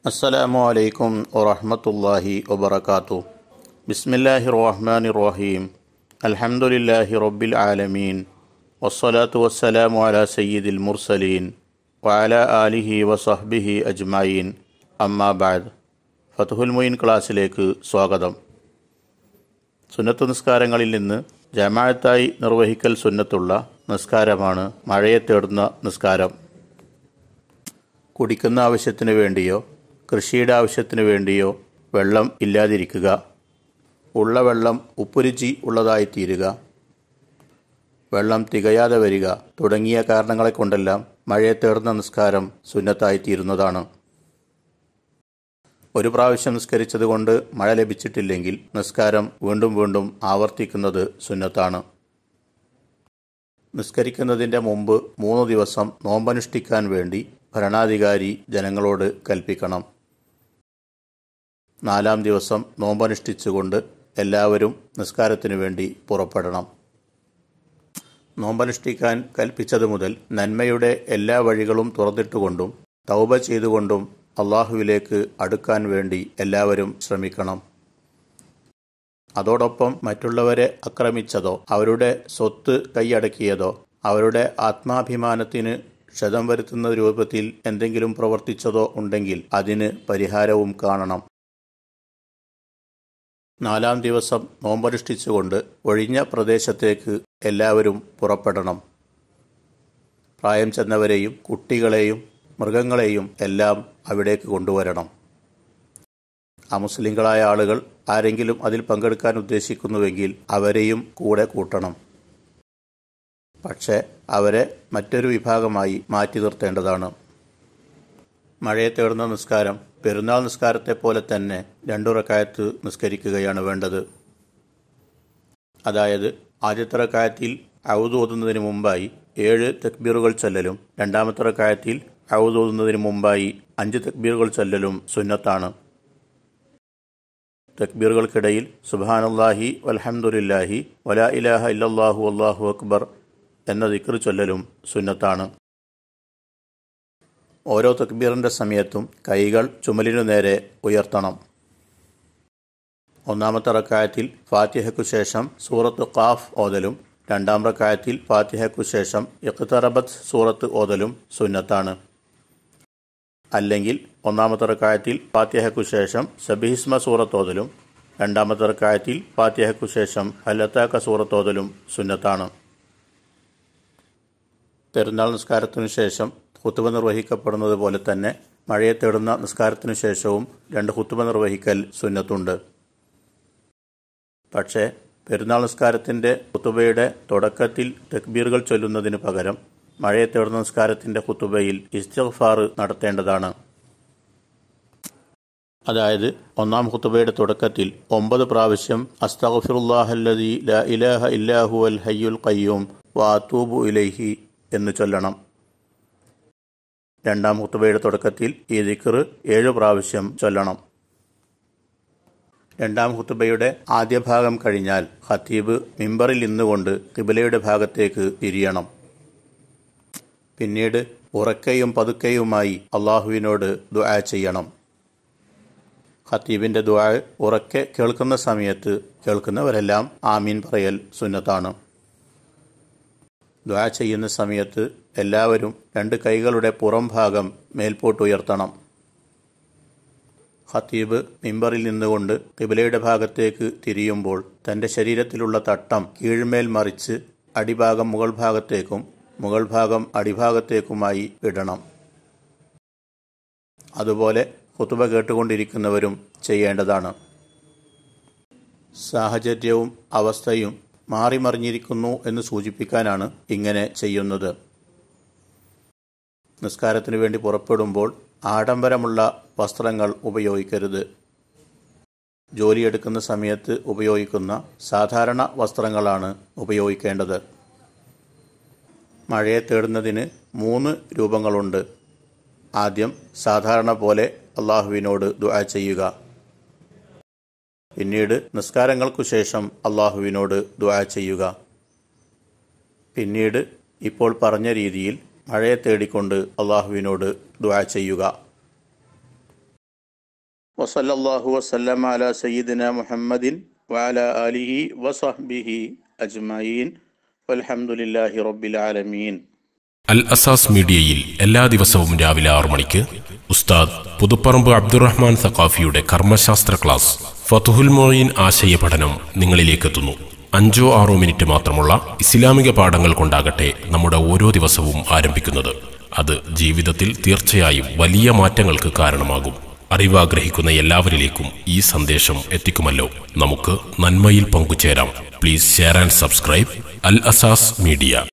السلام عليكم ورحمة الله وبركاته بسم الله الرحمن الرحيم الحمد لله رب العالمين والصلاة والسلام على سيد المرسلين وعلى آله وصحبه أجمعين أما بعد ഫതുഹുൽ മൊയിൻ ക്ലാസ്സിലേക്ക് സ്വാഗതം സുന്നത്ത് നിസ്കാരങ്ങളിൽ നിന്ന് ജമാഅത്തായി നിർവഹിക്കൽ സുന്നത്തുള്ള നിസ്കാരമാണ് മഴയെ തേടുന്ന നിസ്കാരം കുടിക്കുന്ന ആവശ്യത്തിന് വേണ്ടിയോ കൃഷിയുടെ ആവശ്യത്തിന് വേണ്ടിയോ വെള്ളം ഇല്ലാതിരിക്കുക ഉള്ള വെള്ളം ഉപ്പുരുചി ഉള്ളതായി തീരുക വെള്ളം തികയാതെ വരിക തുടങ്ങിയ കാരണങ്ങളെ കൊണ്ടെല്ലാം മഴയെ തേടുന്ന നിസ്കാരം സുന്നത്തായി തീരുന്നതാണ് ഒരു പ്രാവശ്യം നിസ്കരിച്ചതുകൊണ്ട് മഴ ലഭിച്ചിട്ടില്ലെങ്കിൽ നിസ്കാരം വീണ്ടും വീണ്ടും ആവർത്തിക്കുന്നത് സുന്നത്താണ് നിസ്കരിക്കുന്നതിൻ്റെ മുമ്പ് മൂന്ന് ദിവസം നോമ്പനുഷ്ഠിക്കാൻ വേണ്ടി ഭരണാധികാരി ജനങ്ങളോട് കൽപ്പിക്കണം നാലാം ദിവസം നോമ്പനുഷ്ഠിച്ചുകൊണ്ട് എല്ലാവരും നിസ്കാരത്തിനു വേണ്ടി പുറപ്പെടണം നോമ്പനുഷ്ഠിക്കാൻ കൽപ്പിച്ചതു മുതൽ നന്മയുടെ എല്ലാ വഴികളും തുറന്നിട്ടുകൊണ്ടും തൗബ ചെയ്തുകൊണ്ടും അള്ളാഹുവിലേക്ക് അടുക്കാൻ വേണ്ടി എല്ലാവരും ശ്രമിക്കണം അതോടൊപ്പം മറ്റുള്ളവരെ ആക്രമിച്ചതോ അവരുടെ സ്വത്ത് കൈയടക്കിയതോ അവരുടെ ആത്മാഭിമാനത്തിന് ക്ഷതം വരുത്തുന്ന രൂപത്തിൽ എന്തെങ്കിലും പ്രവർത്തിച്ചതോ ഉണ്ടെങ്കിൽ അതിന് പരിഹാരവും കാണണം നാലാം ദിവസം നോമ്പനുഷ്ഠിച്ചുകൊണ്ട് ഒഴിഞ്ഞ പ്രദേശത്തേക്ക് എല്ലാവരും പുറപ്പെടണം പ്രായം ചെന്നവരെയും കുട്ടികളെയും മൃഗങ്ങളെയും എല്ലാം അവിടേക്ക് കൊണ്ടുവരണം അമുസ്ലിങ്ങളായ ആളുകൾ ആരെങ്കിലും അതിൽ പങ്കെടുക്കാൻ ഉദ്ദേശിക്കുന്നുവെങ്കിൽ അവരെയും കൂടെ കൂട്ടണം പക്ഷേ അവരെ മറ്റൊരു വിഭാഗമായി മാറ്റി നിർത്തേണ്ടതാണ് മഴയെ തേടുന്ന നിസ്കാരം പെരുന്നാൾ നിസ്കാരത്തെ പോലെ തന്നെ രണ്ടു റക്കായത്ത് നിസ്കരിക്കുകയാണ് വേണ്ടത് അതായത് ആദ്യത്തെ റക്കായത്തിൽ ഔദ് ഓതുന്നതിന് മുമ്പായി ഏഴ് തക്ബീറുകൾ ചൊല്ലലും രണ്ടാമത്തെ റക്കായത്തിൽ ഔദ് ഓതുന്നതിന് മുമ്പായി അഞ്ച് തക്ബീറുകൾ ചൊല്ലലും സുന്നത്താണ് തക്ബീറുകൾക്കിടയിൽ സുബാനല്ലാഹി വൽഹംദുലില്ലാഹി വലാ ഇലാഹ ഇല്ലല്ലാഹു അല്ലാഹു അക്ബർ എന്ന ദിക്ർ ചൊല്ലലും സുന്നത്താണ് ഓരോ തക്ബീറിന്റെ സമയത്തും കൈകൾ ചുമലിനു നേരെ ഉയർത്തണം ഒന്നാമത്തെ റക്കായത്തിൽ ഫാത്തിഹയ്ക്കു ശേഷം സൂറത്ത് ഖാഫ് ഓതലും രണ്ടാം റക്കായത്തിൽ ഫാത്തിഹയ്ക്കു ശേഷം ഇഖ്തറബത്ത് സൂറത്ത് ഓതലും സുന്നത്താണ് അല്ലെങ്കിൽ ഒന്നാമത്തെ റക്കായത്തിൽ ഫാത്തിഹയ്ക്കു ശേഷം സബിഹിസ്മ സൂറത്ത് ഓതലും രണ്ടാമത്തെ റക്കായത്തിൽ ഫാത്തിഹയ്ക്കു ശേഷം ഹല്ലത്താക്ക സൂറത്ത് ഓതലും സുന്നത്താണ് പെരുന്നാൾ നിസ്കാരത്തിനു ശേഷം ഹുത്തുബ നിർവഹിക്കപ്പെടുന്നത് പോലെ തന്നെ മഴയെ തേടുന്ന നിസ്കാരത്തിനു ശേഷവും രണ്ട് ഹുത്തുബ നിർവഹിക്കൽ സുന്നത്തുണ്ട് പക്ഷേ പെരുന്നാൾ നിസ്കാരത്തിന്റെ ഹുത്തുബയുടെ തുടക്കത്തിൽ തക്ബീറുകൾ ചൊല്ലുന്നതിന് പകരം മഴയെ തേടുന്ന നിസ്കാരത്തിന്റെ ഹുത്തുബയിൽ ഇസ്തിഗ്ഫാർ നടത്തേണ്ടതാണ് അതായത് ഒന്നാം ഹുത്തുബയുടെ തുടക്കത്തിൽ ഒമ്പത് പ്രാവശ്യം അസ്തഗ്ഫിറുല്ലാഹല്ലദി ലാ ഇലാഹ ഇല്ലാഹു അൽ ഹയ്യുൽ ഖയ്യൂം വാത്തൂബു ഇലൈഹി എന്ന് ചൊല്ലണം രണ്ടാം ഹുത്തുബയുടെ തുടക്കത്തിൽ ഈ ദിക്ർ ഏഴു പ്രാവശ്യം ചൊല്ലണം രണ്ടാം ഹുത്തുബയുടെ ആദ്യ ഭാഗം കഴിഞ്ഞാൽ ഖത്തീബ് മിമ്പറിൽ നിന്നുകൊണ്ട് കിബിലയുടെ ഭാഗത്തേക്ക് തിരിയണം പിന്നീട് ഉറക്കയും പതുക്കെയുമായി അള്ളാഹുവിനോട് ദുആ ചെയ്യണം ഖത്തീബിന്റെ ദുആ ഉറക്കെ കേൾക്കുന്ന സമയത്ത് കേൾക്കുന്നവരെല്ലാം ആമീൻ പറയൽ സുന്നത്താണ് ദ്വാ ചെയ്യുന്ന സമയത്ത് എല്ലാവരും രണ്ട് കൈകളുടെ പുറം ഭാഗം മേൽപോട്ടുയർത്തണം ഖത്തീബ് മിമ്പറിൽ നിന്നുകൊണ്ട് കിബിലയുടെ ഭാഗത്തേക്ക് തിരിയുമ്പോൾ തന്റെ ശരീരത്തിലുള്ള തട്ടം കീഴ്മേൽ മറിച്ച് അടിഭാഗം മുകൾ ഭാഗത്തേക്കും മുകൾ ഭാഗം അടിഭാഗത്തേക്കുമായി ഇടണം അതുപോലെ കുത്തുബ കേട്ടുകൊണ്ടിരിക്കുന്നവരും ചെയ്യേണ്ടതാണ് സാഹചര്യവും അവസ്ഥയും മാറിമറിഞ്ഞിരിക്കുന്നു എന്ന് സൂചിപ്പിക്കാനാണ് ഇങ്ങനെ ചെയ്യുന്നത് നിസ്കാരത്തിനു വേണ്ടി പുറപ്പെടുമ്പോൾ ആഡംബരമുള്ള വസ്ത്രങ്ങൾ ഉപയോഗിക്കരുത് ജോലിയെടുക്കുന്ന സമയത്ത് ഉപയോഗിക്കുന്ന സാധാരണ വസ്ത്രങ്ങളാണ് ഉപയോഗിക്കേണ്ടത് മഴയെ തേടുന്നതിന് മൂന്ന് രൂപങ്ങളുണ്ട് ആദ്യം സാധാരണ പോലെ അള്ളാഹുവിനോട് ദുആ ചെയ്യുക പിന്നീട് നിസ്കാരങ്ങൾക്കു ശേഷം അള്ളാഹുവിനോട് ദുആ ചെയ്യുക പിന്നീട് ഇപ്പോൾ പറഞ്ഞ രീതിയിൽ മഴയെ തേടിക്കൊണ്ട് അള്ളാഹുവിനോട് ദുആ ചെയ്യുക وصلى الله وسلم على سيدنا محمد وعلى آله وصحبه أجمعين والحمد لله رب العالمين അൽ അസാസ് മീഡിയയിൽ എല്ലാ ദിവസവും രാവിലെ ആറു മണിക്ക് ഉസ്താദ് പുതുപ്പറമ്പ് അബ്ദുറഹ്മാൻ സഖാഫിയുടെ കർമ്മശാസ്ത്ര ക്ലാസ് ഫതുഹുൽ മൊയ്ൻ ആശയ പഠനം നിങ്ങളിലേക്കെത്തുന്നു അഞ്ചോ ആറോ മിനിറ്റ് മാത്രമുള്ള ഇസ്ലാമിക പാഠങ്ങൾ കൊണ്ടാകട്ടെ നമ്മുടെ ഓരോ ദിവസവും ആരംഭിക്കുന്നത് അത് ജീവിതത്തിൽ തീർച്ചയായും വലിയ മാറ്റങ്ങൾക്ക് കാരണമാകും അറിവാഗ്രഹിക്കുന്ന എല്ലാവരിലേക്കും ഈ സന്ദേശം എത്തിക്കുമല്ലോ നമുക്ക് നന്മയിൽ പങ്കുചേരാം please share and subscribe Al Asas media